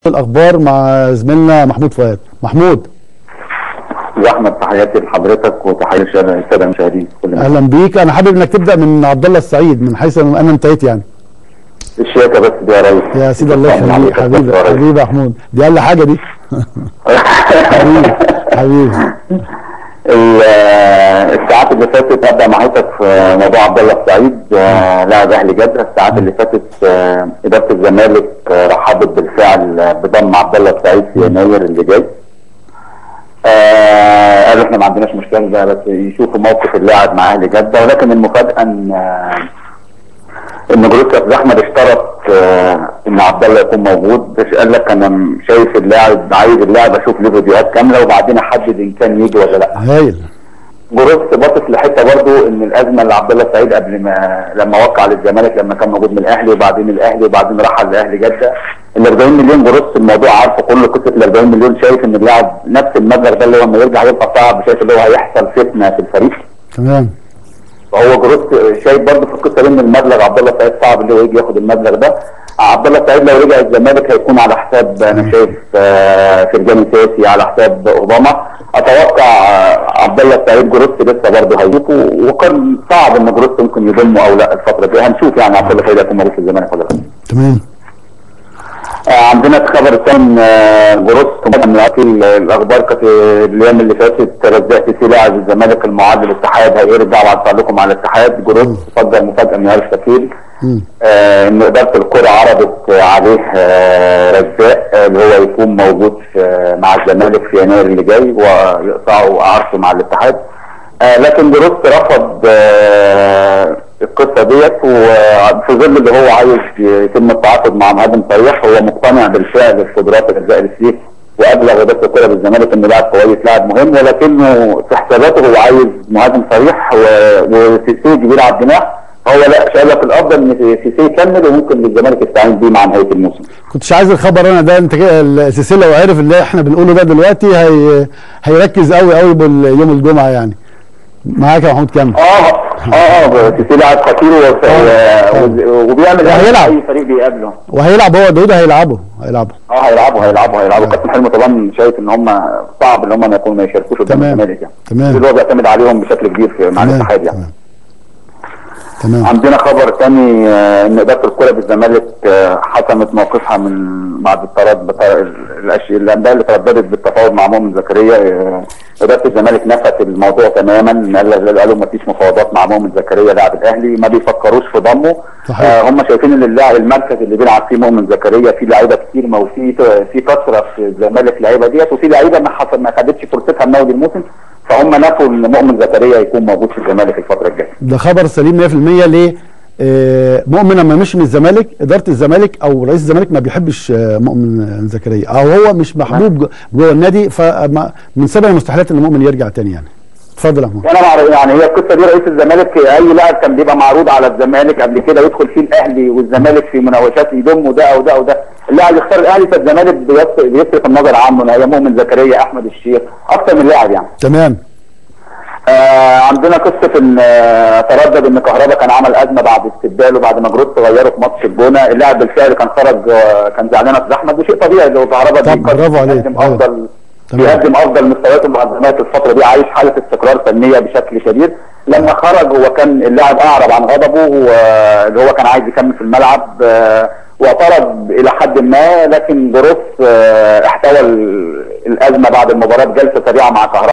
الاخبار مع زميلنا محمود فؤاد محمود يا احمد تحياتي لحضرتك وتحياتي للساده المشاهدين كلنا اهلا بيك انا حابب انك تبدا من عبد الله السعيد من حيث انا انتهيت يعني الشياكه بس دي يا ريس يا سيدي الله يخليك حبيبي حبيبي يا محمود دي اقل حاجه دي حبيبي حبيبي ال- الساعات اللي فاتت ابدا مع حضرتك في موضوع عبد الله السعيد آه، لاعب اهلي جده الساعات اللي فاتت آه، اداره الزمالك آه، رحبت بالفعل آه، بضم عبد الله السعيد في يناير اللي جاي آه، قالوا احنا ما عندناش مشكله ده بس يشوفوا موقف اللاعب مع اهلي جده ولكن المفاجاه ان آه، ان جروس عبد احمد اشترط آه، ان عبد الله يكون موجود بس قال لك انا م- شايف اللاعب عايز اللاعب اشوف له فيديوهات كامله وبعدين احدد ان كان يجي ولا لا هايل جروس باصص لحته برضو ان الازمه اللي عبد الله السعيد قبل ما لما وقع للزمالك لما كان موجود من الاهلي وبعدين الاهلي وبعدين رحل لاهلي جده ال 40 مليون جروس الموضوع عارفه كل قصه ال 40 مليون شايف ان اللاعب نفس المبلغ ده اللي هو لما يرجع هيبقى صعب شايف اللي هو هيحصل فتنه في الفريق تمام فهو جروس شايف برضه في القصه دي ان المبلغ عبد الله السعيد صعب اللي هو يجي ياخد المبلغ ده عبد الله السعيد لو رجع الزمالك هيكون على حساب انا شايف آه، فرجاني سياسي على حساب اوباما اتوقع آه، عبد الله السعيد جروس لسه برضه هيشوفه وكان صعب ان جروس ممكن يضمه او لا الفتره دي هنشوف يعني عبد الله السعيد هيكون موجود في الزمالك ولا لا تمام آه، عندنا خبر تاني آه، جروس من الأكل الاخبار كانت الايام اللي فاتت رزاق سيسي لاعب الزمالك المعاد للاتحاد هيرجع وهطلع لكم على الاتحاد جروس صدر مفاجاه من هارس شاكير مم. آه، ان اداره الكره عرضت عليه آه، رزاق آه، اللي هو يكون موجود في مع الزمالك في يناير اللي جاي ويقطعوا اعارته مع الاتحاد آه، لكن جروس رفض آه، القصه ديت وفي ظل اللي هو عايز يتم التعاقد مع مهاجم صريح هو مقتنع بالفعل بقدرات رزاق السيف وابلغ اداره الكره بالزمالك انه لاعب كويس لاعب مهم ولكنه في حساباته هو عايز مهاجم صريح و- وسيسي بيلعب جناح هو لا شايف لك الافضل ان سيسي يكمل وممكن الزمالك يستعين بيه مع نهايه الموسم كنتش عايز الخبر انا ده انت كده السلسله لو عرف اللي احنا بنقوله ده دلوقتي هي هيركز قوي قوي يوم الجمعه يعني معاك يا محمود كمل اه اه اه سيسي لاعب خطير وف- و- وبيعمل وهيلعب. اي فريق بيقابله وهيلعب هو داود هيلعبه هيلعبه اه هيلعبوا هيلعبوا هيلعبوا كابتن حلمي طبعا شايف ان هم صعب ان هم ما يكونوا ما يشاركوش قدام تمام. الزمالك يعني تمام. اللي هو بيعتمد عليهم بشكل كبير في مع تمام الاتحاد يعني تمام تمام عندنا خبر تاني آه، ان اداره الكره بالزمالك آه، حسمت موقفها من بعد الطرد بتاع الاشياء الانباء اللي ترددت بالتفاوض مع مؤمن زكريا آه، اداره الزمالك نفت الموضوع تماما قال- قالوا ما فيش مفاوضات مع مؤمن زكريا لاعب الاهلي ما بيفكروش في ضمه صحيح. آه، هم شايفين ان اللاعب المركز اللي بيلعب فيه مؤمن زكريا فيه لعيبه كتير ما وفي في كثره في الزمالك لعيبه ديت وفي لعيبه ما حصل ما خدتش فرصتها من اول الموسم فهم نفوا ان مؤمن زكريا يكون موجود في الزمالك الفتره الجايه ده خبر سليم 100% ليه؟ آه، مؤمن لما مشي من الزمالك اداره الزمالك او رئيس الزمالك ما بيحبش آه، مؤمن زكريا او هو مش محبوب جو- جوه النادي فمن سبع المستحيلات ان مؤمن يرجع تاني يعني اتفضل يا محمود وانا معرف يعني هي القصه دي رئيس الزمالك اي لاعب كان بيبقى معروض على الزمالك قبل كده يدخل فيه الاهلي والزمالك في مناوشات يضموا ده او ده او ده اللاعب يختار الاهلي فالزمالك بيص- بيصرف النظر عنه هي مؤمن زكريا احمد الشيخ اكتر من لاعب يعني تمام آه عندنا قصه ان آه تردد ان كهربا كان عمل ازمه بعد استبداله بعد ما جروس غيره في ماتش الجونه اللاعب بالفعل كان خرج آه كان زعلان في احمد وشيء طبيعي لو كهربا طب بيقدم- برافو عليك. بيقدم أيوة. افضل تمام. بيقدم افضل مستوياته مع الزمالك الفتره دي عايش حاله استقرار فنيه بشكل كبير لما خرج هو كان اللاعب اعرب عن غضبه واللي هو كان عايز يكمل في الملعب آه، واعترض الى حد ما لكن جروس آه، احتوى ال- الازمه بعد المباراه بجلسه سريعه مع كهربا